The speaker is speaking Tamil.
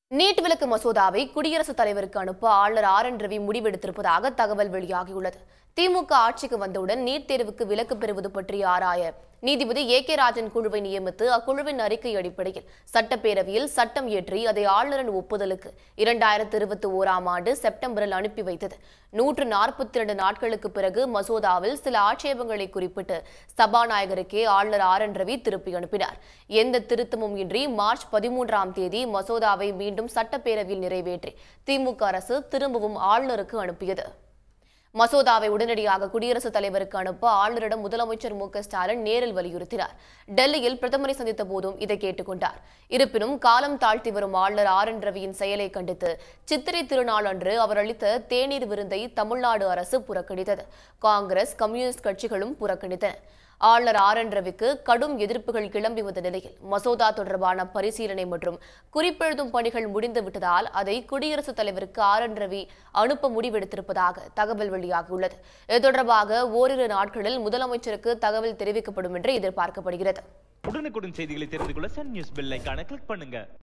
நீட் விலக்கு மசோதாவை குடியரசுத் தலைவருக்கு அனுப்ப ஆளுநர் ஆர் என் ரவி முடிவெடுத்திருப்பதாக தகவல் வெளியாகியுள்ளது திமுக ஆட்சிக்கு வந்தவுடன் நீட் தேர்வுக்கு விலக்கு பெறுவது பற்றி ஆராய நீதிபதி ஏ கே ராஜன் குழுவை நியமித்து அக்குழுவின் அறிக்கை அடிப்படையில் சட்டப்பேரவையில் சட்டம் இயற்றி அதை ஆளுநரின் ஒப்புதலுக்கு இரண்டாயிரத்து இருபத்தி ஓராம் ஆண்டு செப்டம்பரில் அனுப்பி வைத்தது நூற்று நாற்பத்தி இரண்டு நாட்களுக்கு பிறகு மசோதாவில் சில ஆட்சேபங்களை குறிப்பிட்டு சபாநாயகருக்கே ஆளுநர் ஆர் என் ரவி திருப்பி அனுப்பினார் எந்த திருத்தமும் இன்றி மார்ச் பதிமூன்றாம் தேதி மசோதாவை மீண்டும் சட்டப்பேரவையில் நிறைவேற்றி திமுக அரசு திரும்பவும் ஆளுநருக்கு அனுப்பியது மசோதாவை உடனடியாக குடியரசுத் தலைவருக்கு அனுப்ப ஆளுநரிடம் முதலமைச்சர் மு க ஸ்டாலின் நேரில் வலியுறுத்தினார் டெல்லியில் பிரதமரை சந்தித்த போதும் இதை கேட்டுக்கொண்டார் இருப்பினும் காலம் தாழ்த்தி வரும் ஆளுநர் ஆர் என் ரவியின் செயலை கண்டித்து சித்திரை திருநாள் அன்று அவர் அளித்த தேநீர் விருந்தை தமிழ்நாடு அரசு புறக்கணித்தது காங்கிரஸ் கம்யூனிஸ்ட் கட்சிகளும் புறக்கணித்தன ஆளுநர் ஆர் என் ரவிக்கு கடும் எதிர்ப்புகள் கிளம்பி வந்த நிலையில் மசோதா தொடர்பான பரிசீலனை மற்றும் குறிப்பெழுதும் பணிகள் முடிந்து விட்டதால் அதை குடியரசுத் தலைவருக்கு ஆர் என் ரவி அனுப்ப முடிவெடுத்திருப்பதாக தகவல் வெளியாகியுள்ளது இது தொடர்பாக ஓரிரு நாட்களில் முதலமைச்சருக்கு தகவல் தெரிவிக்கப்படும் என்று எதிர்பார்க்கப்படுகிறது உடனுக்குடன் செய்திகளை தெரிந்து கொள்ள சன் நியூஸ் பெல் ஐகானை கிளிக் பண்ணுங்க